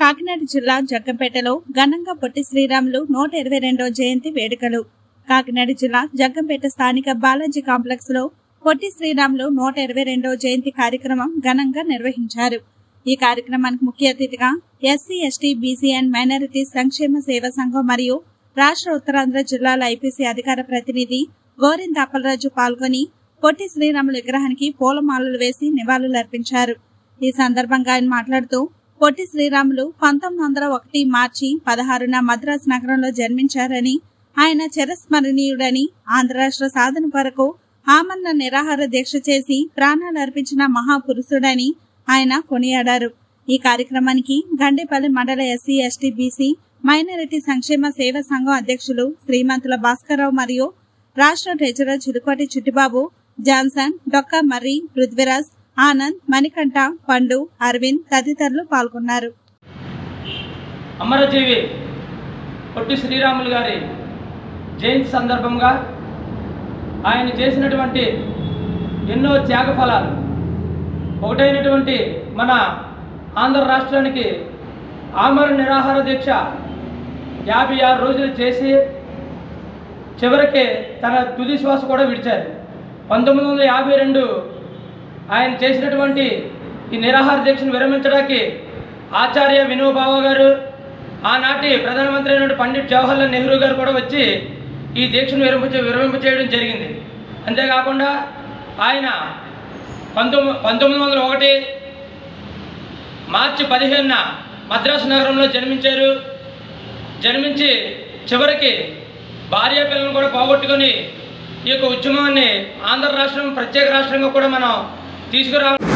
కాకినాడ జిల్లా జగ్గంపేటలో ఘనంగా పొట్టి శ్రీరాములు నూట ఇరవై రెండో జయంతి వేడుకలు కాకినాడ జిల్లా జగ్గంపేట స్థానిక బాలాజీ కాంప్లెక్స్ లో పొట్టి శ్రీరాములు నూట ఇరవై రెండో జయంతి కార్యక్రమం ఘనంగా నిర్వహించారు ఈ కార్యక్రమానికి ముఖ్య అతిథిగా SC ST BC and minority సంక్షేమ సేవా సంఘం మరియు రాష్ట్ర ఉత్తరాంధ్ర జిల్లాల ఐపీసీ అధికార ప్రతినిధి గోరింత అప్పలరాజు పాల్గొని పొట్టి శ్రీరాములు విగ్రహానికి పూలమాలలు వేసి నివాళులర్పించారు ఈ సందర్భంగా ఆయన మాట్లాడుతూ పొట్టి శ్రీరాములు పంతొమ్మిది వందల ఒకటి మార్చి పదహారున మద్రాసు నగరంలో జన్మించారని ఆయన చిరస్మరణీయుడని ఆంధ్ర రాష్ట్ర సాధన కొరకు ఆమరణ నిరాహార దీక్ష చేసి ప్రాణాలు అర్పించిన మహాపురుషుడని ఆయన కొనియాడారు ఈ కార్యక్రమానికి గండేపల్లి మండల ఎస్సీ ఎస్టీ బీసీ మైనారిటీ సంక్షేమ సేవా సంఘం అధ్యక్షులు శ్రీమంతుల భాస్కర్రావు మరియు రాష్ట్ర ట్రెజరర్ చిరుకోటి చిట్టిబాబు జాన్సన్ డొక్కా మర్రి పృథ్వీరాజ్ ఆనంద్ మణికంఠ పండు అరవింద్ తదితరులు పాల్గొన్నారు అమరజీవి పొట్టి శ్రీరాములు గారి జయంతి సందర్భంగా ఆయన చేసినటువంటి ఎన్నో త్యాగ ఫలాలు ఒకటైనటువంటి మన ఆంధ్ర రాష్ట్రానికి ఆమర నిరాహార దీక్ష యాభై ఆరు రోజులు చేసి చివరికి తన తుది శ్వాస కూడా విడిచారు పంతొమ్మిది వందల యాభై రెండు ఆయన చేసినటువంటి ఈ నిరాహార దీక్షను విరమించడానికి ఆచార్య వినోబావ గారు ఆనాటి ప్రధానమంత్రి అయినటువంటి పండిట్ జవహర్లాల్ నెహ్రూ గారు కూడా వచ్చి ఈ దీక్షను విరమించ విరమింప చేయడం జరిగింది అంతేకాకుండా ఆయన పంతొమ్మిది పంతొమ్మిది వందల ఒకటి మార్చి పదిహేనున మద్రాసు నగరంలో జన్మించారు జన్మించి చివరికి భార్య పిల్లలను కూడా పోగొట్టుకొని ఈ యొక్క ఉద్యమాన్ని ఆంధ్ర రాష్ట్రం ప్రత్యేక రాష్ట్రంగా కూడా మనం తీసుకురా